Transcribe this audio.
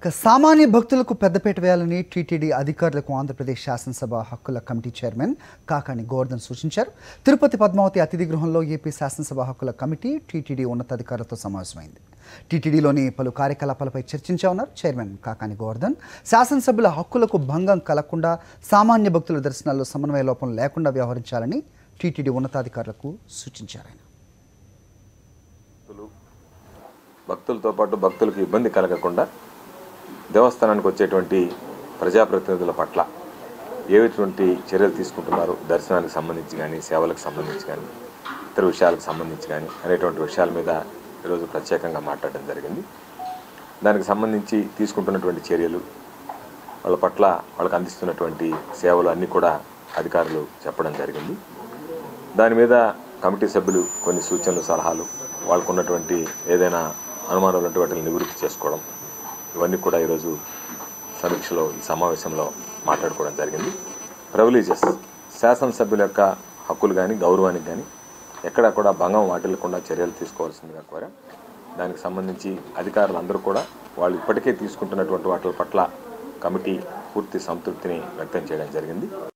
ఇక సామాన్య భక్తులకు పెద్దపీట వేయాలని టీటీడీ అధికారులకు ఆంధ్రప్రదేశ్ శాసనసభ హక్కుల కమిటీ చైర్మన్ కాకాని గోవర్ధన్ సూచించారు తిరుపతి పద్మావతి అతిథి గృహంలో ఏపీ శాసనసభ హక్కుల కమిటీ టీటీడీ ఉన్నతాధికారులతో సమావేశమైంది టీటీడీలోని పలు కార్యకలాపాలపై చర్చించామన్నారు చైర్మన్ కాకాని గోవర్ధన్ శాసనసభ్యుల హక్కులకు భంగం కలగకుండా సామాన్య భక్తుల దర్శనాల్లో సమన్వయ లోపం లేకుండా వ్యవహరించాలని టీటీడీ ఉన్నతాధికారులకు సూచించారు ఆయన భక్తులు భక్తులతో పాటు భక్తులకు ఇబ్బంది కలగకుండా దేవస్థానానికి వచ్చేటువంటి ప్రజాప్రతినిధుల పట్ల ఏటువంటి చర్యలు తీసుకుంటున్నారు దర్శనానికి సంబంధించి కానీ సేవలకు సంబంధించి కానీ ఇతర విషయాలకు సంబంధించి కానీ అనేటువంటి విషయాల మీద ఈరోజు ప్రత్యేకంగా మాట్లాడడం జరిగింది దానికి సంబంధించి తీసుకుంటున్నటువంటి చర్యలు వాళ్ళ పట్ల వాళ్ళకి అందిస్తున్నటువంటి సేవలు అన్నీ కూడా అధికారులు చెప్పడం జరిగింది దాని మీద కమిటీ సభ్యులు కొన్ని సూచనలు సలహాలు వాళ్ళకు ఉన్నటువంటి ఏదైనా అనుమానాలు ఉంటే వాటిని నివృత్తి చేసుకోవడం ఇవన్నీ కూడా ఈరోజు సమీక్షలో ఈ సమావేశంలో మాట్లాడుకోవడం జరిగింది ప్రివిలేజెస్ శాసనసభ్యుల యొక్క హక్కులు కానీ గౌరవానికి కానీ ఎక్కడా కూడా భంగం వాటిల్లకుండా చర్యలు తీసుకోవాల్సిందిగా కోరా దానికి సంబంధించి అధికారులు అందరూ కూడా వాళ్ళు ఇప్పటికే తీసుకుంటున్నటువంటి వాటి పట్ల కమిటీ పూర్తి సంతృప్తిని వ్యక్తం చేయడం జరిగింది